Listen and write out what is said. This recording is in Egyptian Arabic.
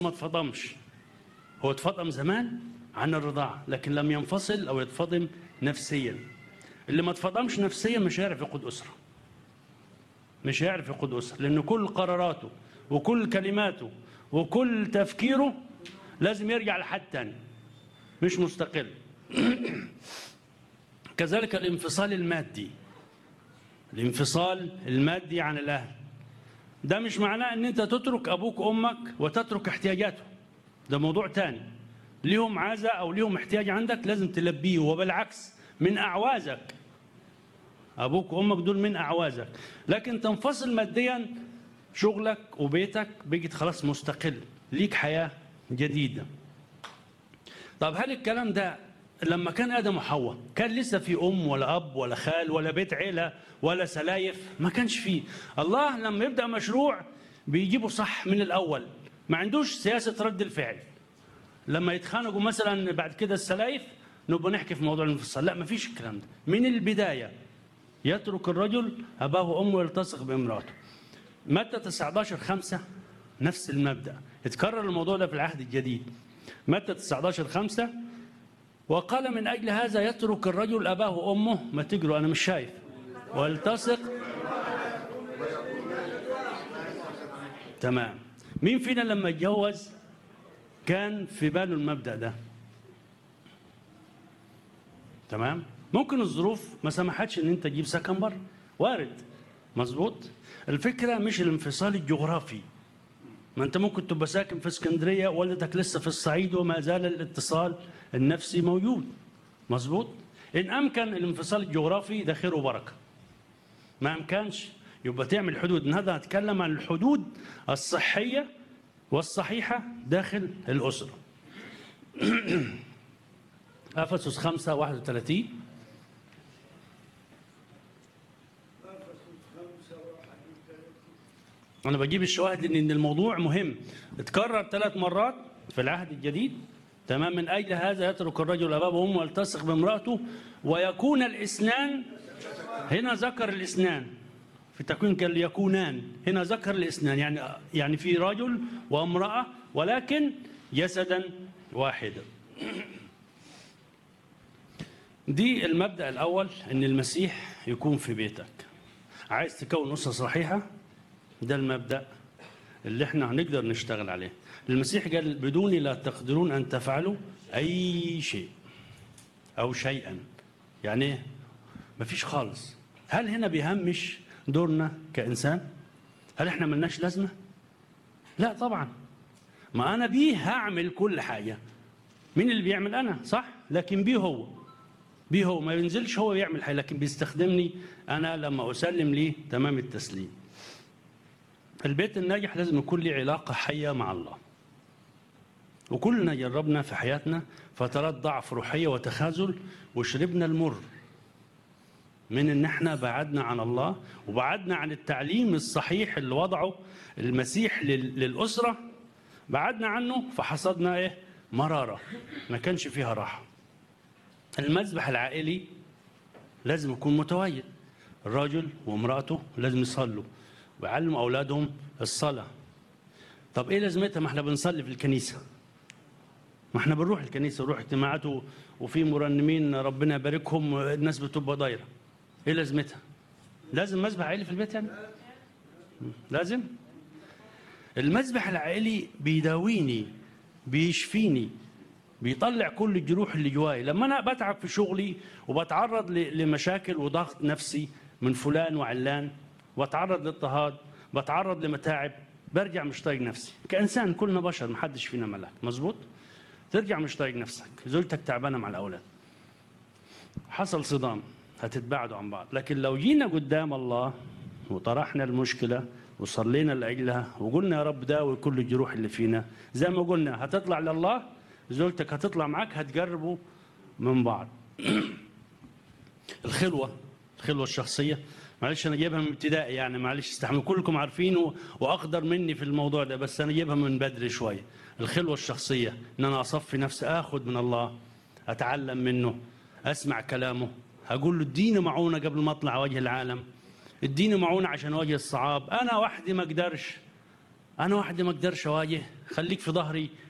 ما اتفطمش هو اتفطم زمان عن الرضاعة لكن لم ينفصل أو يتفطم نفسيا اللي ما اتفطمش نفسيا مش هيعرف يقود أسرة مش هيعرف يقود أسرة لأن كل قراراته وكل كلماته وكل تفكيره لازم يرجع لحد تاني مش مستقل كذلك الانفصال المادي الانفصال المادي عن الأهل ده مش معناه ان انت تترك ابوك وامك وتترك احتياجاته ده موضوع تاني ليهم عازة او ليهم احتياج عندك لازم تلبيه وبالعكس من اعوازك ابوك وامك دول من اعوازك لكن تنفصل ماديا شغلك وبيتك بقيت خلاص مستقل ليك حياة جديدة طب هل الكلام ده لما كان ادم وحواء كان لسه في ام ولا اب ولا خال ولا بيت عيله ولا سلايف ما كانش فيه الله لما يبدا مشروع بيجيبه صح من الاول ما عندوش سياسه رد الفعل لما يتخانقوا مثلا بعد كده السلايف نبقى نحكي في موضوع الانفصال لا ما فيش الكلام ده من البدايه يترك الرجل اباه وامه ويلتصق بامراته متى 19 5 نفس المبدا اتكرر الموضوع ده في العهد الجديد متى 19 5 وقال من أجل هذا يترك الرجل أباه وأمه ما تجروا أنا مش شايف والتصق تمام مين فينا لما اتجوز كان في باله المبدأ ده تمام ممكن الظروف ما سمحتش ان انت تجيب سكن بره وارد مظبوط الفكره مش الانفصال الجغرافي ما انت ممكن تبقى ساكن في اسكندريه والدك لسه في الصعيد وما زال الاتصال النفسي موجود مظبوط ان امكن الانفصال الجغرافي ده خير وبركه ما امكنش يبقى تعمل حدود هذا هتكلم عن الحدود الصحيه والصحيحه داخل الاسره افسس 5 31 أنا بجيب الشواهد لأن الموضوع مهم اتكرر ثلاث مرات في العهد الجديد تمام من أجل هذا يترك الرجل أباه وأمه ويلتصق بامرأته ويكون الإسنان هنا ذكر الإسنان في تكوين كان يكونان هنا ذكر الإسنان يعني يعني في رجل وامرأة ولكن جسدا واحدا دي المبدأ الأول أن المسيح يكون في بيتك عايز تكون أسرة صحيحة ده المبدأ اللي احنا هنقدر نشتغل عليه المسيح قال بدوني لا تقدرون أن تفعلوا أي شيء أو شيئا يعني ايه مفيش خالص هل هنا بيهمش دورنا كإنسان هل احنا ملناش لازمة لا طبعا ما أنا بيه هعمل كل حاجة مين اللي بيعمل أنا صح لكن بيه هو بيه هو ما ينزلش هو يعمل حاجة لكن بيستخدمني أنا لما أسلم ليه تمام التسليم البيت الناجح لازم يكون له علاقة حية مع الله وكلنا جربنا في حياتنا فترات ضعف روحية وتخاذل وشربنا المر من ان احنا بعدنا عن الله وبعدنا عن التعليم الصحيح اللي وضعه المسيح للأسرة بعدنا عنه فحصدنا ايه مرارة ما كانش فيها راحة المذبح العائلي لازم يكون متواجد الراجل وامرأته لازم يصلوا ويعلموا أولادهم الصلاة طب إيه لازمتها ما احنا بنصلي في الكنيسة ما احنا بنروح الكنيسة ونروح اجتماعات وفي مرنمين ربنا يباركهم الناس بتبقى دايرة إيه لازمتها لازم مذبح عائلي في البيت يعني لازم المذبح العائلي بيداويني بيشفيني بيطلع كل الجروح اللي جواي لما انا بتعب في شغلي وبتعرض لمشاكل وضغط نفسي من فلان وعلان واتعرض لاضطهاد بتعرض لمتاعب برجع مش طايق نفسي كانسان كلنا بشر ما حدش فينا ملاك مظبوط ترجع مش طايق نفسك زوجتك تعبانه مع الاولاد حصل صدام هتتباعدوا عن بعض لكن لو جينا قدام الله وطرحنا المشكله وصلينا لاجلها وقلنا يا رب داوي كل الجروح اللي فينا زي ما قلنا هتطلع لله زوجتك هتطلع معاك هتقربوا من بعض الخلوه الخلوه الشخصيه معلش انا جايبها من ابتدائي يعني معلش استحملوا كلكم عارفين واقدر مني في الموضوع ده بس انا جايبها من بدري شويه الخلوه الشخصيه ان انا اصفي نفسي اخذ من الله اتعلم منه اسمع كلامه اقول له اديني معونه قبل ما اطلع وجه العالم اديني معونه عشان اواجه الصعاب انا وحدي ما اقدرش انا وحدي ما اقدرش اواجه خليك في ظهري